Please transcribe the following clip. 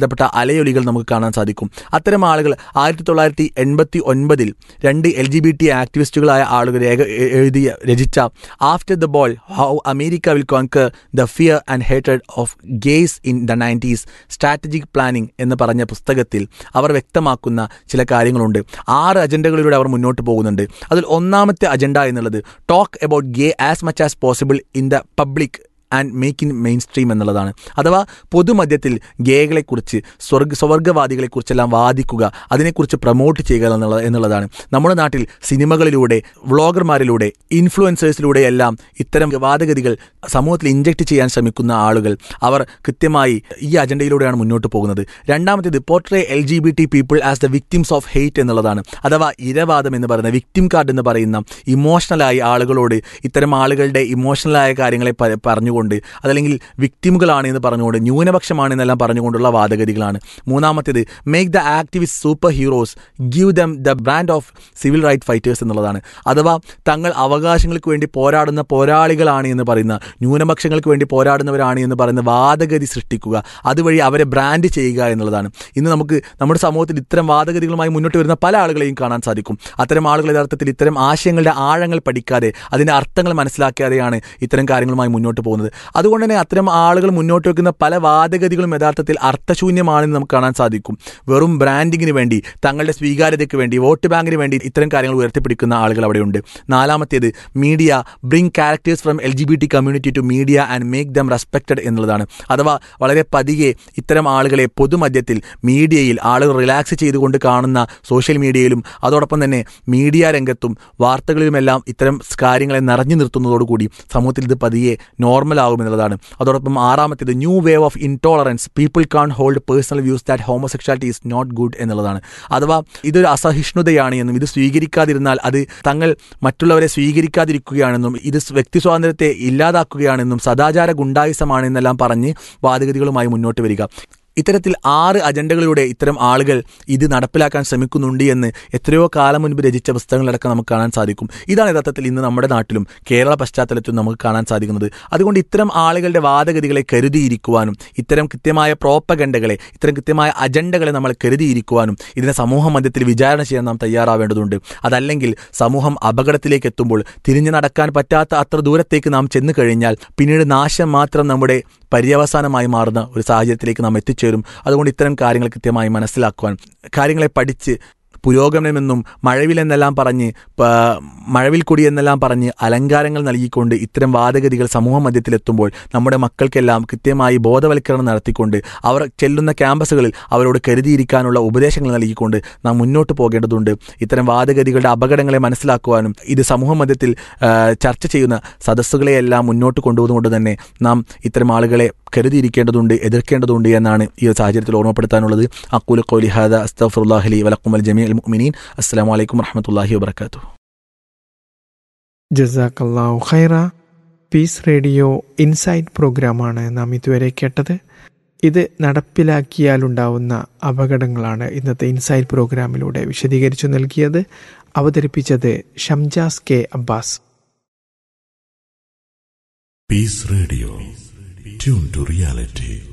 ബന്ധപ്പെട്ട അലയൊലികൾ നമുക്ക് കാണാൻ സാധിക്കും അത്തരം ആളുകൾ ആയിരത്തി തൊള്ളായിരത്തി എൺപത്തി ഒൻപതിൽ രണ്ട് എൽ ജി ബി ടി ആക്ടിവിസ്റ്റുകളായ ആളുകൾ രേഖ എ- എഴുതിയ രചിച്ച after the ball how America will conquer the fear and hated of gays in the nineties strategic planning എന്ന് പറഞ്ഞ പുസ്തകത്തിൽ അവർ വ്യക്തമാക്കുന്ന ചില കാര്യങ്ങളുണ്ട് ആറ് അജണ്ടകളിലൂടെ അവർ മുന്നോട്ട് പോകുന്നുണ്ട് അതിൽ ഒന്നാമത്തെ അജണ്ട എന്നുള്ളത് talk about gay as much as possible in the public and make in mainstream എന്നുള്ളതാണ് അഥവാ പൊതുമധ്യത്തിൽ ഗേകളെക്കുറിച്ച് സ്വർഗ സ്വർഗവാദികളെക്കുറിച്ചെല്ലാം വാദിക്കുക അതിനെക്കുറിച്ച് പ്രൊമോട്ട് ചെയ്യുക എന്നുള്ള എന്നുള്ളതാണ് നമ്മുടെ നാട്ടിൽ സിനിമകളിലൂടെ വ്ളോഗർമാരിലൂടെ ഇൻഫ്ലുവൻസേഴ്സിലൂടെ എല്ലാം ഇത്തരം വാദഗതികൾ സമൂഹത്തിൽ ഇഞ്ചക്ട് ചെയ്യാൻ ശ്രമിക്കുന്ന ആളുകൾ അവർ കൃത്യമായി ഈ അജണ്ടയിലൂടെയാണ് മുന്നോട്ട് പോകുന്നത് രണ്ടാമത്തേത് portray L G B T people as the victims of hate എന്നുള്ളതാണ് അഥവാ ഇരവാദം എന്ന് പറയുന്ന വിക്ടിം കാർഡ് എന്ന് പറയുന്ന ഇമോഷണലായി ആളുകളോട് ഇത്തരം ആളുകളുടെ ഇമോഷണലായ കാര്യങ്ങളെ പ- പറഞ്ഞുകൊണ്ട് അതല്ലെങ്കിൽ വിക്ടിമുകളാണ് എന്ന് പറഞ്ഞുകൊണ്ട് ന്യൂനപക്ഷമാണ് എന്നെല്ലാം പറഞ്ഞുകൊണ്ടുള്ള വാദഗതികളാണ് മൂന്നാമത്തേത് make the activist superheroes give them the brand of civil right fighters എന്നുള്ളതാണ് അഥവാ തങ്ങൾ അവകാശങ്ങൾക്ക് വേണ്ടി പോരാടുന്ന പോരാളികളാണ് എന്ന് പറയുന്ന ന്യൂനപക്ഷങ്ങൾക്ക് വേണ്ടി പോരാടുന്നവരാണ് എന്ന് പറയുന്ന വാദഗതി സൃഷ്ടിക്കുക അതുവഴി അവരെ ബ്രാൻഡ് ചെയ്യുക എന്നുള്ളതാണ് ഇന്ന് നമുക്ക് നമ്മുടെ സമൂഹത്തിൽ ഇത്തരം വാദഗതികളുമായി മുന്നോട്ട് വരുന്ന പല ആളുകളെയും കാണാൻ സാധിക്കും അത്തരം ആളുകൾ യഥാർത്ഥത്തിൽ ഇത്തരം ആശയങ്ങളുടെ ആഴങ്ങൾ പഠിക്കാതെ അതിൻ്റെ അർത്ഥങ്ങൾ മനസ്സിലാക്കാതെയാണ് ഇത്തരം കാര്യങ്ങളുമായി മുന്നോട്ട് പോകുന്നത് അതുകൊണ്ട് തന്നെ അത്തരം ആളുകൾ മുന്നോട്ട് വെക്കുന്ന പല വാദഗതികളും യഥാർത്ഥത്തിൽ അർത്ഥശൂന്യമാണെന്ന് നമുക്ക് കാണാൻ സാധിക്കും വെറും ബ്രാൻഡിങ്ങിന് വേണ്ടി തങ്ങളുടെ സ്വീകാര്യതയ്ക്ക് വേണ്ടി വോട്ട് ബാങ്കിന് വേണ്ടി ഇത്തരം കാര്യങ്ങൾ ഉയർത്തിപ്പിടിക്കുന്ന ആളുകൾ അവിടെയുണ്ട് നാലാമത്തേത് media bring characters from L G B T community to media and make them respected എന്നുള്ളതാണ് അഥവാ വളരെ പതിയെ ഇത്തരം ആളുകളെ പൊതുമധ്യത്തിൽ മീഡിയയിൽ ആളുകൾ റിലാക്സ് ചെയ്തുകൊണ്ട് കാണുന്ന സോഷ്യൽ മീഡിയയിലും അതോടൊപ്പം തന്നെ മീഡിയ രംഗത്തും വാർത്തകളിലുമെല്ലാം ഇത്തരം കാര്യങ്ങളെ നിറഞ്ഞു നിർത്തുന്നതോടുകൂടി സമൂഹത്തിൽ ഇത് പതിയെ നോർമൽ ആകുമെന്നുള്ളതാണ് അതോടൊപ്പം ആറാമത്തേത് new wave of intolerance people can hold personal views that homosexuality is not good എന്നുള്ളതാണ് അഥവാ ഇതൊരു അസഹിഷ്ണുതയാണ് എന്നും ഇത് സ്വീകരിക്കാതിരുന്നാൽ അത് തങ്ങൾ മറ്റുള്ളവരെ സ്വീകരിക്കാതിരിക്കുകയാണെന്നും ഇത് വ്യക്തി സ്വാതന്ത്ര്യത്തെ ഇല്ലാതാക്കുകയാണെന്നും സദാചാര ഗുണ്ടായുസമാണെന്നെല്ലാം പറഞ്ഞ് വാദഗതികളുമായി മുന്നോട്ട് വരിക ഇത്തരത്തിൽ ആറ് അജണ്ടകളിലൂടെ ഇത്തരം ആളുകൾ ഇത് നടപ്പിലാക്കാൻ ശ്രമിക്കുന്നുണ്ട് എന്ന് എത്രയോ കാലം മുൻപ് രചിച്ച പുസ്തകങ്ങളടക്കം നമുക്ക് കാണാൻ സാധിക്കും ഇതാണ് യഥാർത്ഥത്തിൽ ഇന്ന് നമ്മുടെ നാട്ടിലും കേരള പശ്ചാത്തലത്തിലും നമുക്ക് കാണാൻ സാധിക്കുന്നത് അതുകൊണ്ട് ഇത്തരം ആളുകളുടെ വാദഗതികളെ കരുതിയിരിക്കുവാനും ഇത്തരം കൃത്യമായ പ്രോപ്പഗണ്ടകളെ ഇത്തരം കൃത്യമായ അജണ്ടകളെ നമ്മൾ കരുതിയിരിക്കുവാനും ഇതിനെ സമൂഹ മധ്യത്തിൽ വിചാരണ ചെയ്യാൻ നാം തയ്യാറാവേണ്ടതുണ്ട് അതല്ലെങ്കിൽ സമൂഹം അപകടത്തിലേക്ക് എത്തുമ്പോൾ തിരിഞ്ഞു നടക്കാൻ പറ്റാത്ത അത്ര ദൂരത്തേക്ക് നാം ചെന്നു കഴിഞ്ഞാൽ പിന്നീട് നാശം മാത്രം നമ്മുടെ പര്യവസാനമായി മാറുന്ന ഒരു സാഹചര്യത്തിലേക്ക് നാം എത്തിച്ചേരും അതുകൊണ്ട് ഇത്തരം കാര്യങ്ങൾ കൃത്യമായി മനസ്സിലാക്കുവാൻ കാര്യങ്ങളെ പഠിച്ച് പുരോഗമനമെന്നും മഴവിലെന്നെല്ലാം പറഞ്ഞ് പ- മഴവിൽ കൊടി എന്നെല്ലാം പറഞ്ഞ് അലങ്കാരങ്ങൾ നൽകിക്കൊണ്ട് ഇത്തരം വാദഗതികൾ സമൂഹ മധ്യത്തിലെത്തുമ്പോൾ നമ്മുടെ മക്കൾക്കെല്ലാം കൃത്യമായി ബോധവൽക്കരണം നടത്തിക്കൊണ്ട് അവർ ചെല്ലുന്ന ക്യാമ്പസുകളിൽ അവരോട് കരുതിയിരിക്കാനുള്ള ഉപദേശങ്ങൾ നൽകിക്കൊണ്ട് നാം മുന്നോട്ട് പോകേണ്ടതുണ്ട് ഇത്തരം വാദഗതികളുടെ അപകടങ്ങളെ മനസ്സിലാക്കുവാനും ഇത് സമൂഹ മധ്യത്തിൽ ആ, ചർച്ച ചെയ്യുന്ന സദസ്സുകളെയെല്ലാം മുന്നോട്ട് കൊണ്ടുപോകുന്നതുകൊണ്ട് തന്നെ നാം ഇത്തരം ആളുകളെ കരുതിയിരിക്കേണ്ടതുണ്ട് എതിർക്കേണ്ടതുണ്ട് എന്നാണ് ഈ ഒരു സാഹചര്യത്തിൽ ഓർമ്മപ്പെടുത്താനുള്ളത് അക്കൂൽ കോലി ഹാദ അസ്തഫുല്ലാഹലി വലക്കുമൽ ജമീ അൽ മുഅ്മിനീൻ അസ്സലാമു അലൈക്കും വറഹ്മത്തുള്ളാഹി വബറകാതുഹു ജസാക്കല്ലാഹു ഖൈറ പീസ് റേഡിയോ ഇൻസൈറ്റ് പ്രോഗ്രാമാണ് നാം ഇതുവരെ കേട്ടത് ഇത് നടപ്പിലാക്കിയാലുണ്ടാവുന്ന അപകടങ്ങളാണ് ഇന്നത്തെ ഇൻസൈറ്റ് പ്രോഗ്രാമിലൂടെ വിശദീകരിച്ചു നൽകിയത് അവതരിപ്പിച്ചത് Shamjas K Abbas Peace Radio. Tune to reality.